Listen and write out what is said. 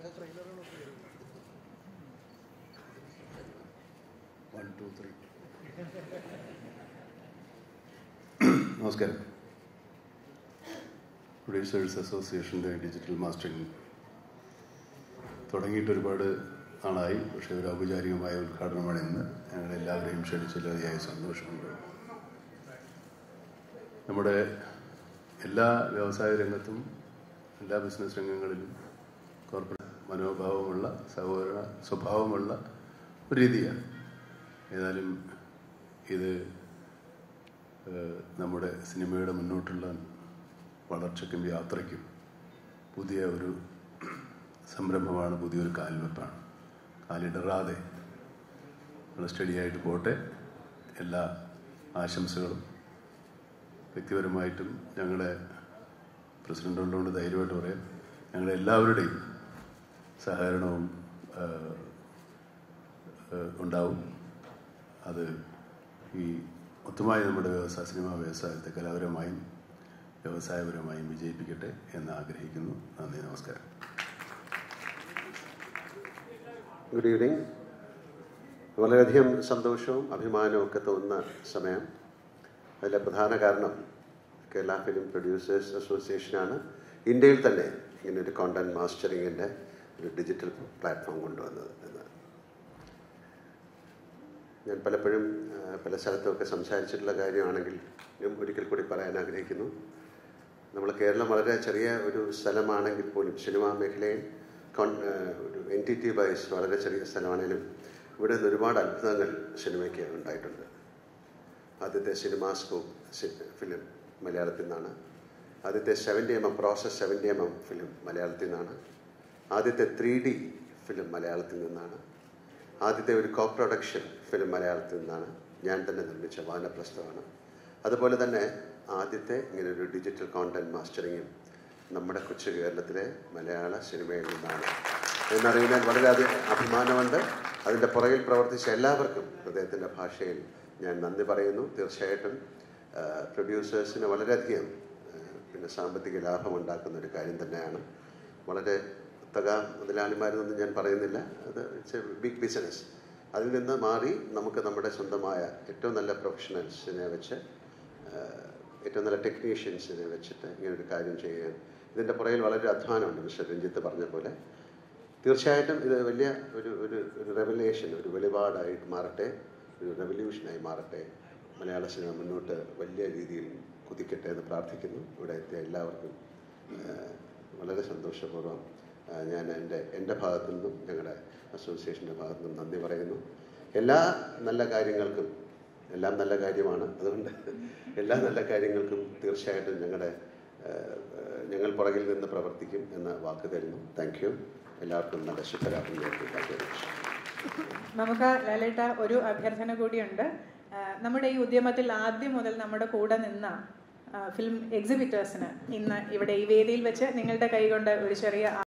one two three നമസ്കാരം producers അസോസിയേഷൻ്റെ digital mastering തുടങ്ങിയിട്ട് ഒരുപാട് നാളായി പക്ഷേ ഒരു ഔപചാരികമായ ഉദ്ഘാടനമാണ് ഇന്ന് ഞങ്ങളെല്ലാവരെയും ക്ഷണിച്ചതിൽ അതിയായ സന്തോഷമുണ്ട് നമ്മുടെ എല്ലാ വ്യവസായ രംഗത്തും എല്ലാ ബിസിനസ് രംഗങ്ങളിലും കോർപ്പറേറ്റ് മനോഭാവമുള്ള സഹോദര സ്വഭാവമുള്ള ഒരു രീതിയാണ് ഏതായാലും ഇത് ഏഹ്, നമ്മുടെ സിനിമയുടെ മുന്നോട്ടുള്ള വളർച്ചയ്ക്കും യാത്രയ്ക്കും പുതിയ ഒരു സംരംഭമാണ് പുതിയൊരു കാൽവെപ്പാണ് കാലിടറാതെ നമ്മൾ സ്റ്റഡിയായിട്ട് പോട്ടെ എല്ലാ ആശംസകളും വ്യക്തിപരമായിട്ടും ഞങ്ങളെ പ്രസിഡന്റ് ഉള്ളതുകൊണ്ട് ധൈര്യമായിട്ട് പറയാം ഞങ്ങളുടെ എല്ലാവരുടെയും സഹകരണവും ആ, ആ, ഉണ്ടാവും അത് ഈ മൊത്തമായി നമ്മുടെ വ്യവസായ സിനിമാ വ്യവസായത്തെ കലാപരമായും വ്യവസായപരമായും വിജയിപ്പിക്കട്ടെ എന്ന് ആഗ്രഹിക്കുന്നു നന്ദി നമസ്കാരം ഗുഡ് ഈവനിങ് വളരെയധികം സന്തോഷവും അഭിമാനവും ഒക്കെ തോന്നുന്ന സമയം അതിലെ പ്രധാന കാരണം കേരള ഫിലിം പ്രൊഡ്യൂസേഴ്സ് അസോസിയേഷനാണ് ഇന്ത്യയിൽ തന്നെ ഇങ്ങനെ ഒരു കോണ്ടന്റ് മാസ്റ്ററിങ്ങിൻ്റെ ഒരു ഡിജിറ്റൽ പ്ലാറ്റ്ഫോം കൊണ്ടുവന്നത് എന്ന് ഞാൻ പലപ്പോഴും ആ, പല സ്ഥലത്തുമൊക്കെ സംസാരിച്ചിട്ടുള്ള കാര്യമാണെങ്കിൽ ഞാൻ ഒരിക്കൽ കൂടി പറയാൻ ആഗ്രഹിക്കുന്നു നമ്മൾ കേരളം വളരെ ചെറിയ ഒരു സ്ഥലമാണെങ്കിൽ പോലും സിനിമാ മേഖലയിൽ കോൺ- ആ, ഒരു എൻറ്റിറ്റി വൈസ് വളരെ ചെറിയ സ്ഥലമാണെങ്കിലും ഇവിടെ നിന്ന് ഒരുപാട് അത്ഭുതങ്ങൾ സിനിമയ്ക്ക് ഉണ്ടായിട്ടുണ്ട് ആദ്യത്തെ സിനിമാസ്കോപ്പ് ഫിലിം മലയാളത്തിൽ നിന്നാണ് ആദ്യത്തെ seventy M M process seventy M M film മലയാളത്തിൽ നിന്നാണ് ആദ്യത്തെ ത്രീ ഡി ഫിലിം മലയാളത്തിൽ നിന്നാണ് ആദ്യത്തെ ഒരു കോ പ്രൊഡക്ഷൻ ഫിലിം മലയാളത്തിൽ നിന്നാണ് ഞാൻ തന്നെ നിർമ്മിച്ച വാനപ്രസ്ഥമാണ് അതുപോലെ തന്നെ ആദ്യത്തെ ഇങ്ങനെ ഒരു ഡിജിറ്റൽ കോണ്ടന്റ് മാസ്റ്ററിങ്ങും നമ്മുടെ കൊച്ചു കേരളത്തിലെ മലയാള സിനിമയിൽ നിന്നാണ് എന്നറിയുന്നതിൽ വളരെയധികം അഭിമാനമുണ്ട് അതിൻ്റെ പുറകിൽ പ്രവർത്തിച്ച എല്ലാവർക്കും ഹൃദയത്തിൻ്റെ ഭാഷയിൽ ഞാൻ നന്ദി പറയുന്നു തീർച്ചയായിട്ടും പ്രൊഡ്യൂസേഴ്സിന് വളരെയധികം ആ, പിന്നെ സാമ്പത്തിക ലാഭം ഉണ്ടാക്കുന്ന ഒരു കാര്യം തന്നെയാണ് വളരെ തക മുതലാളിമാരെന്നൊന്നും ഞാൻ പറയുന്നില്ല അത് ഇറ്റ്സ് എ ബിഗ് ബിസിനസ് അതിൽ നിന്ന് മാറി നമുക്ക് നമ്മുടെ സ്വന്തമായ ഏറ്റവും നല്ല പ്രൊഫഷണൽസിനെ വെച്ച് ആ, ഏറ്റവും നല്ല ടെക്നീഷ്യൻസിനെ വെച്ചിട്ട് ഇങ്ങനെ ഒരു കാര്യം ചെയ്യാൻ ഇതിൻ്റെ പുറകിൽ വളരെ അധ്വാനമുണ്ട് മിസ്റ്റർ രഞ്ജിത്ത് പറഞ്ഞ പോലെ തീർച്ചയായിട്ടും ഇത് വലിയ ഒരു ഒരു ഒരു റെവലേഷൻ ഒരു വെളിപാടായിട്ട് മാറട്ടെ ഒരു റെവല്യൂഷനായി മാറട്ടെ മലയാള സിനിമ മുന്നോട്ട് വലിയ രീതിയിൽ കുതിക്കട്ടെ എന്ന് പ്രാർത്ഥിക്കുന്നു ഇവിടെ എത്തിയ എല്ലാവർക്കും ആ, വളരെ സന്തോഷപൂർവ്വം ആ, ഞാൻ എൻ്റെ എൻ്റെ ഭാഗത്തു നിന്നും ഞങ്ങളുടെ അസോസിയേഷൻ്റെ ഭാഗത്തു നിന്നും നന്ദി പറയുന്നു എല്ലാ നല്ല കാര്യങ്ങൾക്കും എല്ലാം നല്ല കാര്യമാണ് അതുകൊണ്ട് എല്ലാ നല്ല കാര്യങ്ങൾക്കും തീർച്ചയായിട്ടും ഞങ്ങളുടെ ആ, ആ, ഞങ്ങൾ പുറകിൽ നിന്ന് പ്രവർത്തിക്കും എന്ന വാക്ക് തരുന്നു താങ്ക് യു എല്ലാവർക്കും നല്ല ശുഭരാത്രി നേരിട്ട് താങ്ക് യു നമുക്ക് ലാലേട്ട ഒരു അഭ്യർത്ഥന കൂടിയുണ്ട് ആ, നമ്മുടെ ഈ ഉദ്യമത്തിൽ ആദ്യം മുതൽ നമ്മുടെ കൂടെ നിന്ന ആ, ഫിലിം എക്സിബിറ്റേഴ്സിന് ഇന്ന് ഇവിടെ ഈ വേദിയിൽ വെച്ച് നിങ്ങളുടെ കൈകൊണ്ട് ഒരു ചെറിയ